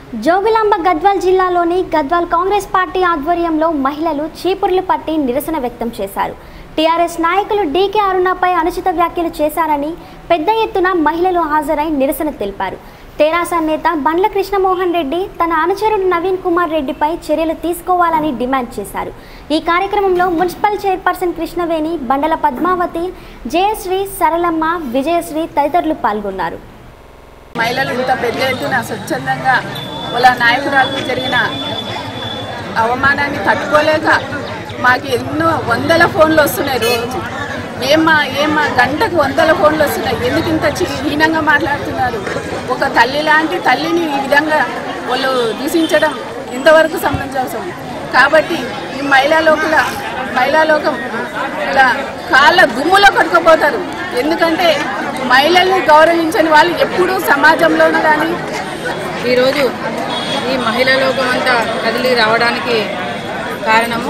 జోగులాంబ గద్వాల్ జిల్లాలోని గద్వాల్ కాంగ్రెస్ పార్టీ ఆధ్వర్యంలో మహిళలు చీపుర్లు పట్టి నిరసన వ్యక్తం చేశారు టీఆర్ఎస్ నాయకులు డీకే అరుణపై అనుచిత వ్యాఖ్యలు చేశారని పెద్ద ఎత్తున మహిళలు హాజరై నిరసన తెలిపారు తెరాస నేత బండ్ల కృష్ణమోహన్ రెడ్డి తన అనుచరుడు నవీన్ కుమార్ రెడ్డిపై చర్యలు తీసుకోవాలని డిమాండ్ చేశారు ఈ కార్యక్రమంలో మున్సిపల్ చైర్పర్సన్ కృష్ణవేణి బండల పద్మావతి జయశ్రీ సరళమ్మ విజయశ్రీ తదితరులు పాల్గొన్నారు మహిళలు ఇంత పెద్ద ఎత్తున స్వచ్ఛందంగా వాళ్ళ నాయకురాలకు జరిగిన అవమానాన్ని తట్టుకోలేక మాకు ఎన్నో వందల ఫోన్లు వస్తున్నాయి రోజు ఏమ్మా ఏమ్మా గంటకు వందల ఫోన్లు వస్తున్నాయి ఎందుకు ఇంత చి- హీనంగా మాట్లాడుతున్నారు ఒక తల్లి లాంటి తల్లిని ఈ విధంగా వాళ్ళు దూషించడం ఇంతవరకు సమంజసం కాబట్టి ఈ మహిళా లోపల మహిళా లోకం ఇలా కాళ్ళ దుమ్ములో కొట్టుకుపోతారు ఎందుకంటే మహిళల్ని గౌరవించని వాళ్ళు ఎప్పుడూ సమాజంలోనూ కానీ ఈరోజు ఈ మహిళా లోకం అంతా కదిలి రావడానికి కారణము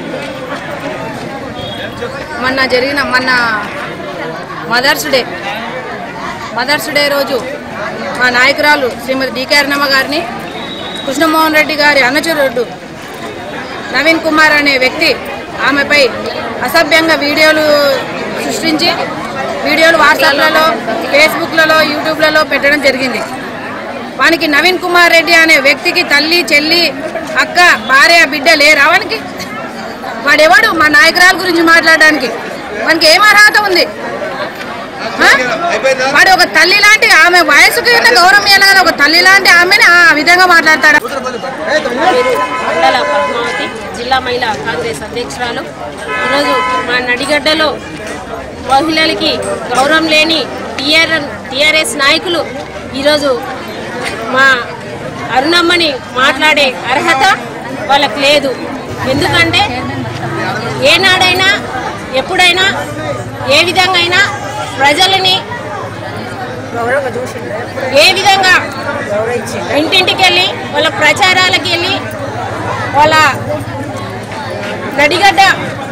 మొన్న జరిగిన మొన్న మదర్స్ డే మదర్స్ డే రోజు మా నాయకురాలు శ్రీమతి డికే అరుణమ్మ గారిని కృష్ణమోహన్ రెడ్డి గారి అనుచరుడు నవీన్ కుమార్ అనే వ్యక్తి ఆమెపై అసభ్యంగా వీడియోలు సృష్టించి వీడియోలు వాట్సాప్లలో ఫేస్బుక్లలో యూట్యూబ్లలో పెట్టడం జరిగింది వానికి నవీన్ కుమార్ రెడ్డి అనే వ్యక్తికి తల్లి చెల్లి అక్క భార్య బిడ్డ లేరా వానికి వాడెవడు మా నాయకురాల గురించి మాట్లాడడానికి వానికి ఏం అర్హత ఉంది ఆ? వాడు ఒక తల్లి లాంటి ఆమె వయసుకి ఉన్న గౌరవం ఇవ్వాలి కదా ఒక తల్లి లాంటి ఆమెని ఆ విధంగా మాట్లాడతాడు మండల పద్మావతి జిల్లా మహిళా కాంగ్రెస్ అధ్యక్షురాలు ఈరోజు మా నడిగడ్డలో మహిళలకి గౌరవం లేని టీఆర్ టీఆర్ఎస్ నాయకులు ఈరోజు మా అరుణమ్మని మాట్లాడే అర్హత వాళ్ళకి లేదు ఎందుకంటే ఏనాడైనా ఎప్పుడైనా ఏ విధంగా అయినా ప్రజలని ఏ విధంగా ఇంటింటికి వెళ్ళి వాళ్ళ ప్రచారాలకు వెళ్ళి వాళ్ళ నడిగడ్డ